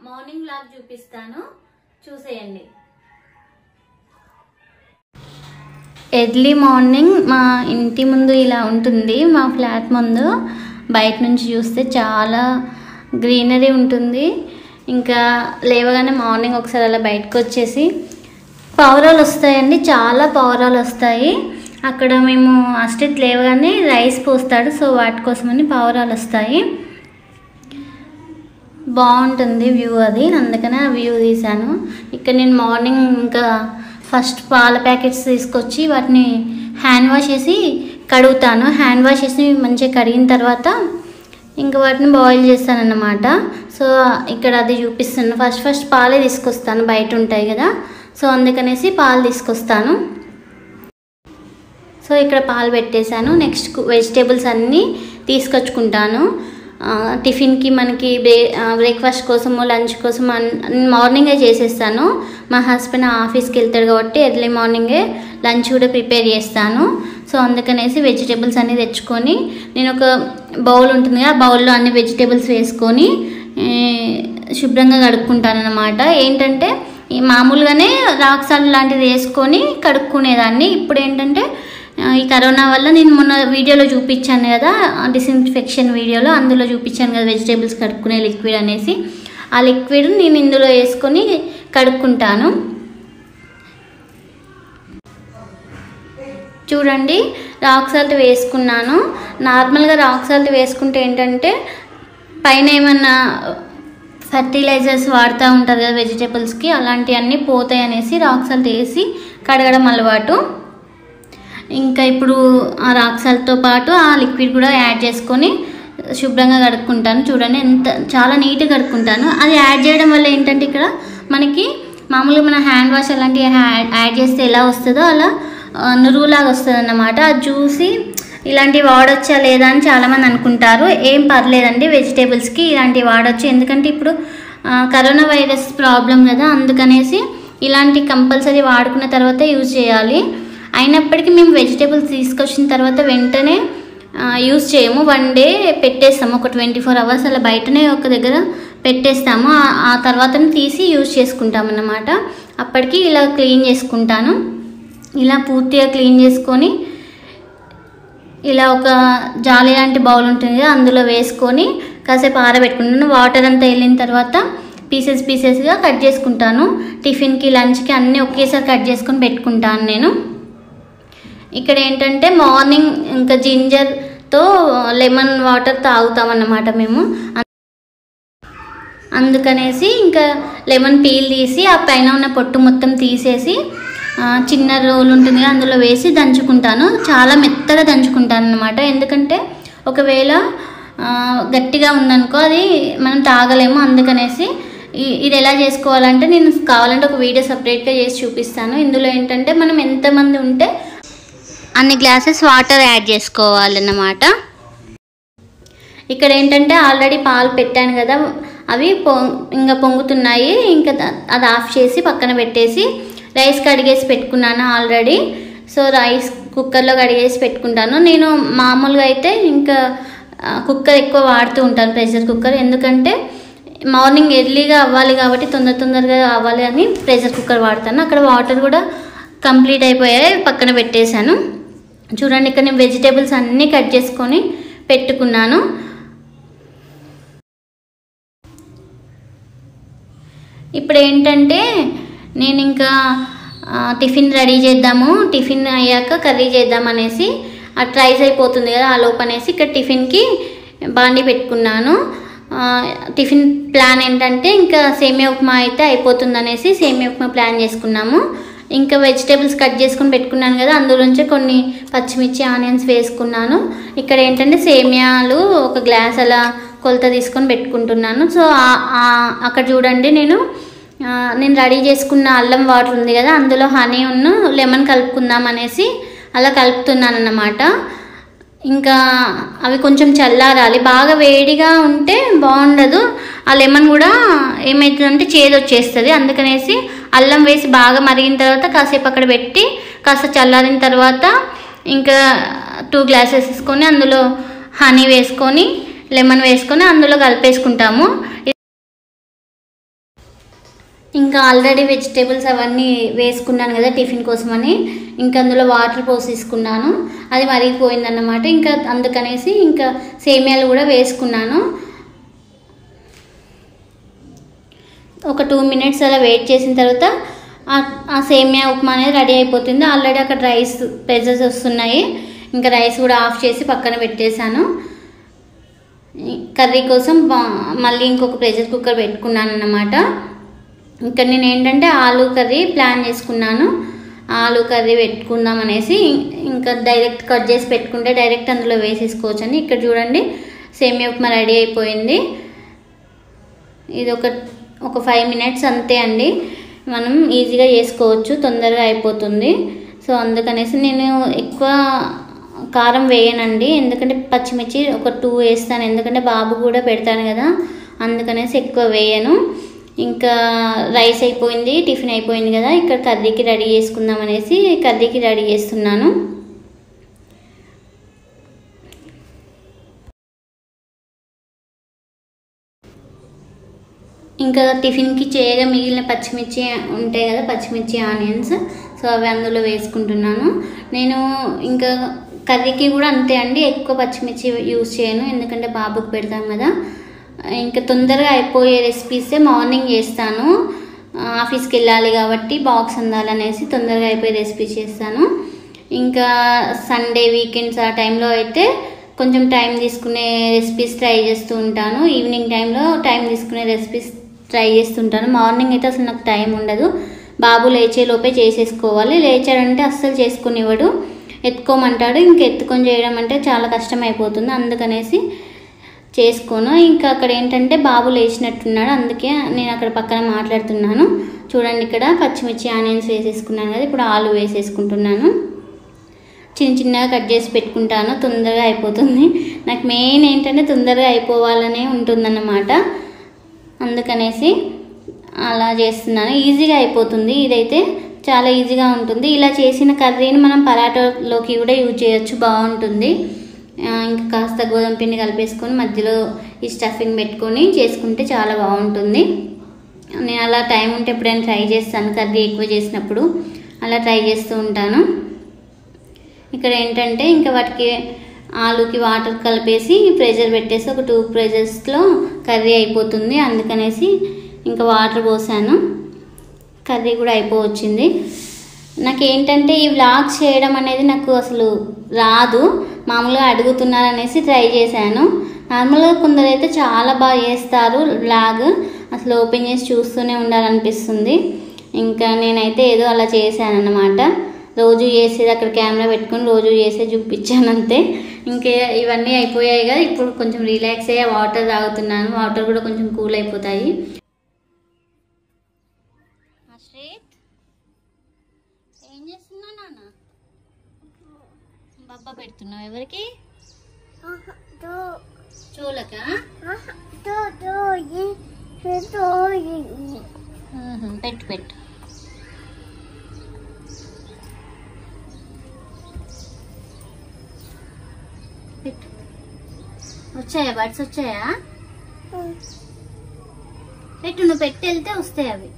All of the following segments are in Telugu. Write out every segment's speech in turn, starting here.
మార్నింగ్ లాగ్ చూపిస్తాను చూసేయండి ఎర్లీ మార్నింగ్ మా ఇంటి ముందు ఇలా ఉంటుంది మా ఫ్లాట్ ముందు బయట నుంచి చూస్తే చాలా గ్రీనరీ ఉంటుంది ఇంకా లేవగానే మార్నింగ్ ఒకసారి అలా బయటకు వచ్చేసి పావురాలు వస్తాయండి చాలా పావురాలు వస్తాయి అక్కడ మేము అస్టిత్ లేవగానే రైస్ పోస్తాడు సో వాటి కోసమని పావురాలు వస్తాయి బాగుంటుంది వ్యూ అది అందుకనే ఆ వ్యూ తీశాను ఇక్కడ నేను మార్నింగ్ ఇంకా ఫస్ట్ పాల ప్యాకెట్స్ తీసుకొచ్చి వాటిని హ్యాండ్ వాష్ చేసి కడుగుతాను హ్యాండ్ వాష్ చేసి మంచిగా కడిగిన తర్వాత ఇంకా వాటిని బాయిల్ చేస్తాను అన్నమాట సో ఇక్కడ అది చూపిస్తాను ఫస్ట్ ఫస్ట్ పాలే తీసుకొస్తాను బయట ఉంటాయి కదా సో అందుకనేసి పాలు తీసుకొస్తాను సో ఇక్కడ పాలు పెట్టేశాను నెక్స్ట్ వెజిటేబుల్స్ అన్నీ తీసుకొచ్చుకుంటాను ఆ, టిఫిన్కి మనకి బ్రే బ్రేక్ఫాస్ట్ కోసము లంచ్ కోసం అన్- మార్నింగే చేసేస్తాను మా హస్బెండ్ ఆఫీస్కి వెళ్తాడు కాబట్టి ఎర్లీ మార్నింగే లంచ్ కూడా ప్రిపేర్ చేస్తాను సో అందుకనేసి వెజిటేబుల్స్ అన్నీ తెచ్చుకొని నేను ఒక బౌల్ ఉంటుంది కదా ఆ బౌల్లో అన్ని వెజిటేబుల్స్ వేసుకొని ఏ, శుభ్రంగా కడుక్కుంటాను అనమాట ఏంటంటే ఈ మామూలుగానే రాక్ సాల్ట్ లాంటిది వేసుకొని కడుక్కునేదాన్ని ఇప్పుడు ఏంటంటే ఆ, ఈ కరోనా వల్ల నేను మొన్న వీడియోలో చూపించాను కదా డిస్ఇన్ఫెక్షన్ వీడియోలో అందులో చూపించాను కదా వెజిటేబుల్స్ కడుక్కునే లిక్విడ్ అనేసి ఆ లిక్విడ్ నేను ఇందులో వేసుకొని కడుక్కుంటాను చూడండి రాక్ సాల్ట్ వేసుకున్నాను నార్మల్గా రాక్ సాల్ట్ వేసుకుంటే ఏంటంటే పైన ఏమన్నా ఫర్టిలైజర్స్ వాడుతూ ఉంటారు కదా వెజిటేబుల్స్కి అలాంటివన్నీ పోతాయి అనేసి రాక్ సాల్ట్ వేసి కడగడం అలవాటు ఇంకా ఇప్పుడు ఆ రాక్ సాల్ట్తో పాటు ఆ లిక్విడ్ కూడా యాడ్ చేసుకొని శుభ్రంగా కడుక్కుంటాను చూడండి ఎంత చాలా నీట్గా కడుక్కుంటాను అది యాడ్ చేయడం వల్ల ఏంటంటే ఇక్కడ మనకి మామూలుగా మన హ్యాండ్ వాష్ అలాంటివి యాడ్ యాడ్ చేస్తే ఎలా వస్తుందో అలా ఆ, నురువులాగా వస్తుంది అన్నమాట అది చూసి ఇలాంటివి వాడొచ్చా లేదా అని చాలామంది అనుకుంటారు ఏం పర్లేదండి వెజిటేబుల్స్కి ఇలాంటివి వాడొచ్చు ఎందుకంటే ఇప్పుడు ఆ, కరోనా వైరస్ ప్రాబ్లం కదా అందుకనేసి ఇలాంటి కంపల్సరీ వాడుకున్న తర్వాత యూజ్ చేయాలి అయినప్పటికీ మేము వెజిటేబుల్స్ తీసుకొచ్చిన తర్వాత వెంటనే ఆ, యూజ్ చేయము వన్ డే పెట్టేస్తాము ఒక ట్వంటీ ఫోర్ అవర్స్ అలా బయటనే ఒక దగ్గర పెట్టేస్తాము ఆ- ఆ తర్వాతనే తీసి యూజ్ చేసుకుంటాం అన్నమాట అప్పటికి ఇలా క్లీన్ చేసుకుంటాను ఇలా పూర్తిగా క్లీన్ చేసుకొని ఇలా ఒక జాలి లాంటి బౌల్ ఉంటుంది కదా అందులో వేసుకొని కాసేపు ఆరబెట్టుకుంటాను వాటర్ అంతా వెళ్ళిన తర్వాత పీసెస్ పీసెస్గా కట్ చేసుకుంటాను టిఫిన్కి లంచ్కి అన్నీ ఒకేసారి కట్ చేసుకొని పెట్టుకుంటాను నేను ఇక్కడ ఏంటంటే మార్నింగ్ ఇంకా జింజర్తో లెమన్ వాటర్ తాగుతామన్నమాట మేము అందుకనేసి ఇంకా లెమన్ పీల్ తీసి ఆ పైన ఉన్న పొట్టు మొత్తం తీసేసి ఆ, చిన్న రోల్ ఉంటుంది కదా, అందులో వేసి దంచుకుంటాను చాలా మెత్తగా దంచుకుంటాను అనమాట ఎందుకంటే ఒకవేళ ఆ, గట్టిగా ఉందనుకో అది మనం తాగలేము అందుకనేసి ఈ- ఇది ఎలా చేసుకోవాలంటే నేను కావాలంటే ఒక వీడియో సపరేట్గా చేసి చూపిస్తాను ఇందులో ఏంటంటే మనం ఎంతమంది ఉంటే అన్ని గ్లాసెస్ వాటర్ యాడ్ చేసుకోవాలన్నమాట ఇక్కడ ఏంటంటే ఆల్రెడీ పాలు పెట్టాను కదా అవి పొ ఇంకా పొంగుతున్నాయి ఇంకా ద- అది ఆఫ్ చేసి పక్కన పెట్టేసి రైస్ కడిగేసి పెట్టుకున్నాను ఆల్రెడీ సో రైస్ కుక్కర్లో కడిగేసి పెట్టుకుంటాను నేను మామూలుగా అయితే ఇంకా ఆ, కుక్కర్ ఎక్కువ వాడుతూ ఉంటాను ప్రెషర్ కుక్కర్ ఎందుకంటే మార్నింగ్ ఎర్లీగా అవ్వాలి కాబట్టి తొందర తొందరగా అవ్వాలి అని ప్రెషర్ కుక్కర్ వాడతాను అక్కడ వాటర్ కూడా కంప్లీట్ అయిపోయాయి పక్కన పెట్టేశాను చూడండి ఇక్కడ నేను వెజిటేబుల్స్ అన్నీ కట్ చేసుకొని పెట్టుకున్నాను ఇప్పుడు ఏంటంటే నేను ఇంకా ఆ, టిఫిన్ రెడీ చేద్దాము టిఫిన్ అయ్యాక కర్రీ చేద్దాం అనేసి అది రైస్ అయిపోతుంది కదా ఆ లోపనేసి ఇక్కడ టిఫిన్కి బాండి పెట్టుకున్నాను ఆ, టిఫిన్ ప్లాన్ ఏంటంటే ఇంకా సేమియా ఉప్మా అయితే అయిపోతుంది అనేసి సేమియా ఉప్మా ప్లాన్ చేసుకున్నాము ఇంకా వెజిటేబుల్స్ కట్ చేసుకుని పెట్టుకున్నాను కదా అందులోంచి కొన్ని పచ్చిమిర్చి ఆనియన్స్ వేసుకున్నాను ఇక్కడ ఏంటంటే సేమియాలు ఒక గ్లాస్ అలా కొలత తీసుకొని పెట్టుకుంటున్నాను సో ఆ- ఆ- అక్కడ చూడండి నేను ఆ, నేను రెడీ చేసుకున్న అల్లం వాటర్ ఉంది కదా అందులో హనీ ఉన్ను లెమన్ కలుపుకుందాం అనేసి అలా కలుపుతున్నాను అన్నమాట ఇంకా అవి కొంచెం చల్లారాలి బాగా వేడిగా ఉంటే బాగుండదు ఆ లెమన్ కూడా ఏమవుతుందంటే చేదు వచ్చేస్తుంది అందుకనేసి అల్లం వేసి బాగా మరిగిన తర్వాత కాసేపు అక్కడ పెట్టి కాస్త చల్లారిన తర్వాత ఇంకా టూ గ్లాసెస్ వేసుకొని అందులో హనీ వేసుకొని లెమన్ వేసుకొని అందులో కలిపేసుకుంటాము ఇంకా ఆల్రెడీ వెజిటేబుల్స్ అవన్నీ వేసుకున్నాను కదా టిఫిన్ కోసమని ఇంకా అందులో వాటర్ పోసేసుకున్నాను అది మరిగిపోయిందన్నమాట ఇంకా అందుకనేసి ఇంకా సేమియాలు కూడా వేసుకున్నాను ఒక టూ మినిట్స్ అలా వెయిట్ చేసిన తర్వాత ఆ- ఆ సేమియా ఉప్మా అనేది రెడీ అయిపోతుంది ఆల్రెడీ అక్కడ రైస్ ప్రెజర్స్ వస్తున్నాయి ఇంకా రైస్ కూడా ఆఫ్ చేసి పక్కన పెట్టేశాను కర్రీ కోసం బా- మళ్ళీ ఇంకొక ప్రెషర్ కుక్కర్ పెట్టుకున్నాను అన్నమాట ఇక్కడ నేను ఏంటంటే ఆలు కర్రీ ప్లాన్ చేసుకున్నాను ఆలు కర్రీ పెట్టుకుందాం అనేసి ఇంకా డైరెక్ట్ కట్ చేసి పెట్టుకుంటే డైరెక్ట్ అందులో వేసేసుకోవచ్చు అని ఇక్కడ చూడండి సేమియా ఉప్మా రెడీ అయిపోయింది ఇది ఒక ఒక ఫైవ్ మినిట్స్ అంతే అండి మనం ఈజీగా చేసుకోవచ్చు తొందరగా అయిపోతుంది సో అందుకనేసి నేను ఎక్కువ కారం వేయనండి ఎందుకంటే పచ్చిమిర్చి ఒక టూ వేస్తాను ఎందుకంటే బాబు కూడా పెడతాను కదా అందుకనేసి ఎక్కువ వేయను ఇంకా రైస్ అయిపోయింది టిఫిన్ అయిపోయింది కదా ఇక్కడ కర్రీకి రెడీ చేసుకుందాం అనేసి కర్రీకి రెడీ చేస్తున్నాను ఇంకా టిఫిన్కి చేయగా మిగిలిన పచ్చిమిర్చి ఉంటాయి కదా పచ్చిమిర్చి ఆనియన్స్ సో అవి అందులో వేసుకుంటున్నాను నేను ఇంకా కర్రీకి కూడా అంతే అండి ఎక్కువ పచ్చిమిర్చి యూజ్ చేయను ఎందుకంటే బాబుకి పెడతాం కదా ఇంకా తొందరగా అయిపోయే రెసిపీసే మార్నింగ్ చేస్తాను ఆఫీస్కి వెళ్ళాలి కాబట్టి బాక్స్ అందాలనేసి తొందరగా అయిపోయే రెసిపీ చేస్తాను ఇంకా సండే వీకెండ్స్ ఆ టైంలో అయితే కొంచెం టైం తీసుకునే రెసిపీస్ ట్రై చేస్తూ ఉంటాను ఈవినింగ్ టైంలో టైం తీసుకునే రెసిపీస్ ట్రై చేస్తుంటాను మార్నింగ్ అయితే అసలు నాకు టైం ఉండదు బాబు లేచే లోపే చేసేసుకోవాలి లేచాడంటే అస్సలు చేసుకునివ్వడు ఎత్తుకోమంటాడు ఇంక ఎత్తుకొని చేయడం అంటే చాలా కష్టం అయిపోతుంది అందుకనేసి చేసుకోను ఇంకా అక్కడ ఏంటంటే బాబు లేచినట్టున్నాడు అందుకే నేను అక్కడ పక్కన మాట్లాడుతున్నాను చూడండి ఇక్కడ పచ్చిమిర్చి ఆనియన్స్ వేసేసుకున్నాను కదా ఇప్పుడు ఆలు వేసేసుకుంటున్నాను చిన్న చిన్నగా కట్ చేసి పెట్టుకుంటాను తొందరగా అయిపోతుంది నాకు మెయిన్ ఏంటంటే తొందరగా అయిపోవాలనే ఉంటుందన్నమాట అందుకనేసి అలా చేస్తున్నాను ఈజీగా అయిపోతుంది ఇదైతే చాలా ఈజీగా ఉంటుంది ఇలా చేసిన కర్రీని మనం పరాటాలోకి కూడా యూజ్ చేయొచ్చు బాగుంటుంది ఆ, ఇంకా కాస్త గోధుమ పిండి కలిపేసుకొని మధ్యలో ఈ స్టఫింగ్ పెట్టుకొని చేసుకుంటే చాలా బాగుంటుంది నేను అలా టైం ఉంటే ఎప్పుడైనా ట్రై చేస్తాను కర్రీ ఎక్కువ చేసినప్పుడు అలా ట్రై చేస్తూ ఉంటాను ఇక్కడ ఏంటంటే ఇంకా వాటికి ఆలుకి వాటర్ కలిపేసి ప్రెషర్ పెట్టేసి ఒక టూ ప్రెషర్స్లో కర్రీ అయిపోతుంది అందుకనేసి ఇంకా వాటర్ పోసాను కర్రీ కూడా అయిపోవచ్చింది నాకు ఏంటంటే ఈ వ్లాగ్స్ చేయడం అనేది నాకు అసలు రాదు మామూలుగా అడుగుతున్నారు అనేసి ట్రై చేశాను నార్మల్గా కొందరైతే చాలా బాగా చేస్తారు వ్లాగ్ అసలు ఓపెన్ చేసి చూస్తూనే ఉండాలనిపిస్తుంది ఇంకా నేనైతే ఏదో అలా చేశాను అన్నమాట రోజు చేసేది అక్కడ కెమెరా పెట్టుకొని రోజు చేసే చూపించాను అంతే ఇంకా ఇవన్నీ అయిపోయాయి కదా ఇప్పుడు కొంచెం రిలాక్స్ అయ్యి వాటర్ తాగుతున్నాను వాటర్ కూడా కొంచెం కూల్ అయిపోతాయి ఆశ్రిత్ ఏం చేస్తున్నావు నాన్న బబ్బా పెడుతున్నావు ఎవరికి చూలక పెట్టు పెట్టు పెట్టు వచ్చాయా బర్డ్స్ వచ్చాయా పెట్టు నువ్వు పెట్టి వెళ్తే వస్తాయి అవి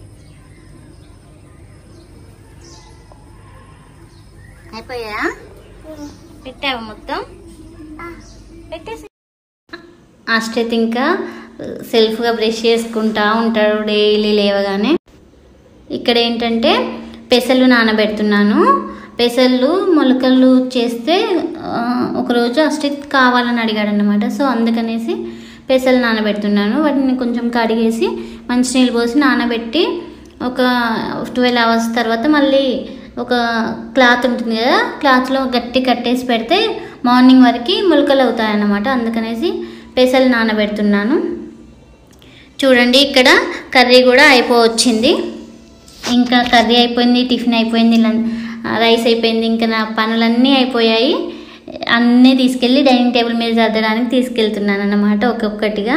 అయిపోయా పెట్టావా మొత్తం పెట్టేసి ఆస్ట్రేత్ ఇంకా సెల్ఫ్గా బ్రష్ చేసుకుంటా ఉంటాడు డైలీ లేవగానే ఇక్కడ ఏంటంటే పెసలు నానబెడుతున్నాను పెసలు మొలకలు చేస్తే ఆ, ఒకరోజు అస్టిత్ కావాలని అడిగాడు అనమాట సో అందుకనేసి పెసలు నానబెడుతున్నాను వాటిని కొంచెం కడిగేసి మంచినీళ్ళు పోసి నానబెట్టి ఒక ట్వెల్వ్ అవర్స్ తర్వాత మళ్ళీ ఒక క్లాత్ ఉంటుంది కదా క్లాత్లో గట్టి కట్టేసి పెడితే మార్నింగ్ వరకు మొలకలు అవుతాయి అన్నమాట అందుకనేసి పెసలు నానబెడుతున్నాను చూడండి ఇక్కడ కర్రీ కూడా అయిపోవచ్చింది ఇంకా కర్రీ అయిపోయింది టిఫిన్ అయిపోయింది లం- రైస్ అయిపోయింది ఇంకా నా పనులన్నీ అయిపోయాయి అన్నీ తీసుకెళ్ళి డైనింగ్ టేబుల్ మీద సర్దడానికి తీసుకెళ్తున్నాను అన్నమాట ఒక్కొక్కటిగా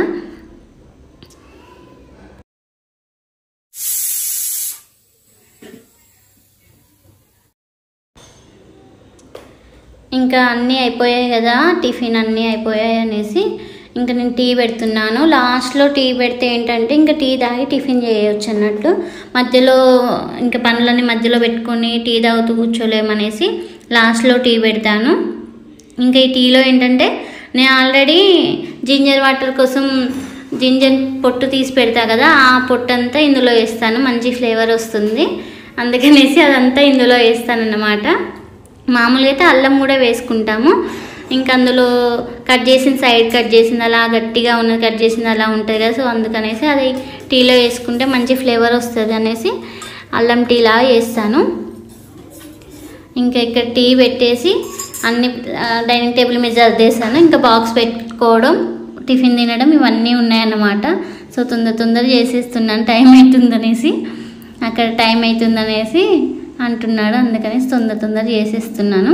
ఇంకా అన్నీ అయిపోయాయి కదా టిఫిన్ అన్నీ అయిపోయాయి అనేసి ఇంకా నేను టీ పెడుతున్నాను లాస్ట్లో టీ పెడితే ఏంటంటే ఇంకా టీ తాగి టిఫిన్ చేయవచ్చు అన్నట్టు మధ్యలో ఇంకా పనులన్నీ మధ్యలో పెట్టుకొని టీ తాగుతూ కూర్చోలేమనేసి లాస్ట్లో టీ పెడతాను ఇంకా ఈ టీలో ఏంటంటే నేను ఆల్రెడీ జింజర్ వాటర్ కోసం జింజర్ పొట్టు తీసి పెడతా కదా ఆ పొట్టు అంతా ఇందులో వేస్తాను మంచి ఫ్లేవర్ వస్తుంది అందుకనేసి అదంతా ఇందులో వేస్తానన్నమాట మామూలుగా అయితే అల్లం కూడా వేసుకుంటాము ఇంకా అందులో కట్ చేసిన సైడ్ కట్ చేసింది అలా గట్టిగా ఉన్నది కట్ చేసింది అలా ఉంటుంది కదా సో అందుకనేసి అది టీలో వేసుకుంటే మంచి ఫ్లేవర్ వస్తుంది అనేసి అల్లం టీలా వేస్తాను ఇంకా ఇక్కడ టీ పెట్టేసి అన్ని ఆ, డైనింగ్ టేబుల్ మీద సర్దేశాను ఇంకా బాక్స్ పెట్టుకోవడం టిఫిన్ తినడం ఇవన్నీ ఉన్నాయన్నమాట సో తొందర తొందర చేసేస్తున్నాను టైం అవుతుందనేసి అక్కడ టైం అవుతుందనేసి అంటున్నాడు అందుకనేసి తొందర తొందర చేసేస్తున్నాను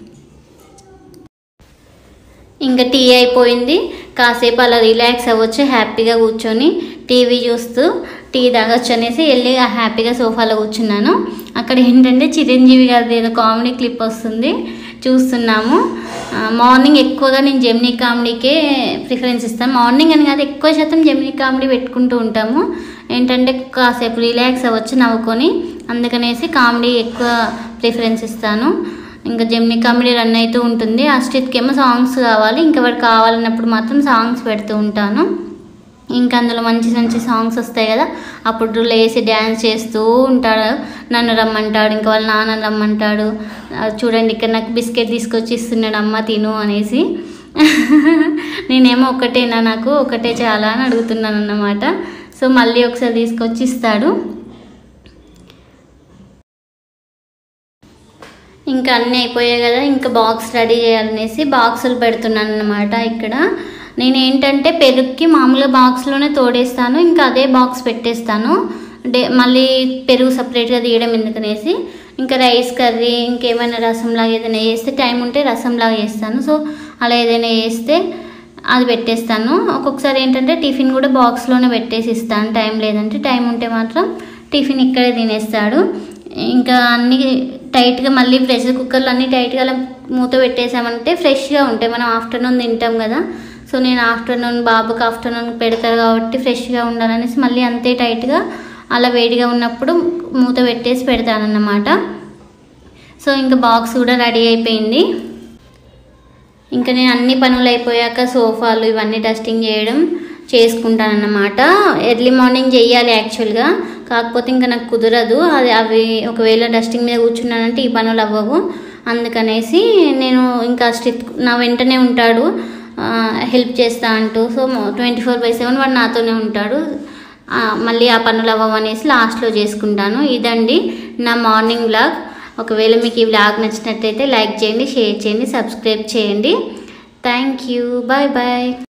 ఇంకా టీ అయిపోయింది కాసేపు అలా రిలాక్స్ అవ్వచ్చు హ్యాపీగా కూర్చొని టీవీ చూస్తూ టీ తాగొచ్చు అనేసి వెళ్ళి ఆ హ్యాపీగా సోఫాలో కూర్చున్నాను అక్కడ ఏంటంటే చిరంజీవి గారిది ఏదో కామెడీ క్లిప్ వస్తుంది చూస్తున్నాము ఆ, మార్నింగ్ ఎక్కువగా నేను జెమినీ కామెడీకే ప్రిఫరెన్స్ ఇస్తాను మార్నింగ్ అని కాదు ఎక్కువ శాతం జెమినీ కామెడీ పెట్టుకుంటూ ఉంటాము ఏంటంటే కాసేపు రిలాక్స్ అవ్వచ్చు నవ్వుకొని అందుకనేసి కామెడీ ఎక్కువ ప్రిఫరెన్స్ ఇస్తాను ఇంకా జెమినీ కామెడీ రన్ అవుతూ ఉంటుంది అశ్రిత్కి ఏమో సాంగ్స్ కావాలి ఇంకా వాడు కావాలన్నప్పుడు మాత్రం సాంగ్స్ పెడుతూ ఉంటాను ఇంకా అందులో మంచి మంచి సాంగ్స్ వస్తాయి కదా అప్పుడు లేచి డ్యాన్స్ చేస్తూ ఉంటాడు నన్ను రమ్మంటాడు ఇంకా వాళ్ళ నాన్న రమ్మంటాడు ఆ, చూడండి ఇక్కడ నాకు బిస్కెట్ తీసుకొచ్చి ఇస్తున్నాడు అమ్మ తిను అనేసి నేనేమో ఒకటేనా నాకు ఒకటే చాలా అని అడుగుతున్నాను అన్నమాట సో మళ్ళీ ఒకసారి తీసుకొచ్చి ఇస్తాడు ఇంకా అన్నీ అయిపోయాయి కదా ఇంకా బాక్స్ రెడీ చేయాలనేసి బాక్సులు పెడుతున్నాను అనమాట ఇక్కడ నేను ఏంటంటే పెరుగుకి మామూలుగా బాక్స్లోనే తోడేస్తాను ఇంకా అదే బాక్స్ పెట్టేస్తాను డే మళ్ళీ పెరుగు సపరేట్గా తీయడం ఎందుకనేసి ఇంకా రైస్ కర్రీ ఇంకేమైనా రసంలాగా ఏదైనా చేస్తే టైం ఉంటే రసంలాగా చేస్తాను సో అలా ఏదైనా చేస్తే అది పెట్టేస్తాను ఒక్కొక్కసారి ఏంటంటే టిఫిన్ కూడా బాక్స్లోనే పెట్టేసి ఇస్తాను టైం లేదంటే టైం ఉంటే మాత్రం టిఫిన్ ఇక్కడే తినేస్తాడు ఇంకా అన్నీ టైట్గా మళ్ళీ ప్రెషర్ కుక్కర్లో అన్నీ టైట్గా అలా మూత పెట్టేసామంటే ఫ్రెష్గా ఉంటాయి మనం ఆఫ్టర్నూన్ తింటాం కదా సో నేను ఆఫ్టర్నూన్ బాబుకి ఆఫ్టర్నూన్ పెడతారు కాబట్టి ఫ్రెష్గా ఉండాలనేసి మళ్ళీ అంతే టైట్గా అలా వేడిగా ఉన్నప్పుడు మూత పెట్టేసి పెడతానన్నమాట సో ఇంకా బాక్స్ కూడా రెడీ అయిపోయింది ఇంకా నేను అన్ని పనులు అయిపోయాక సోఫాలు ఇవన్నీ డస్టింగ్ చేయడం చేసుకుంటానన్నమాట ఎర్లీ మార్నింగ్ చెయ్యాలి యాక్చువల్గా కాకపోతే ఇంకా నాకు కుదరదు అది అవి ఒకవేళ డస్టింగ్ మీద కూర్చున్నానంటే ఈ పనులు అవ్వవు అందుకనేసి నేను ఇంకా స్టిత్ నా వెంటనే ఉంటాడు హెల్ప్ చేస్తా అంటూ so twenty four by seven వాడు నాతోనే ఉంటాడు ఆ, మళ్ళీ ఆ పనులు అవ్వవు అనేసి లాస్ట్లో చేసుకుంటాను ఇదండి నా మార్నింగ్ వ్లాగ్ ఒకవేళ మీకు ఈ వ్లాగ్ నచ్చినట్టయితే లైక్ చేయండి షేర్ చేయండి సబ్స్క్రైబ్ చేయండి థ్యాంక్ యూ బాయ్ బాయ్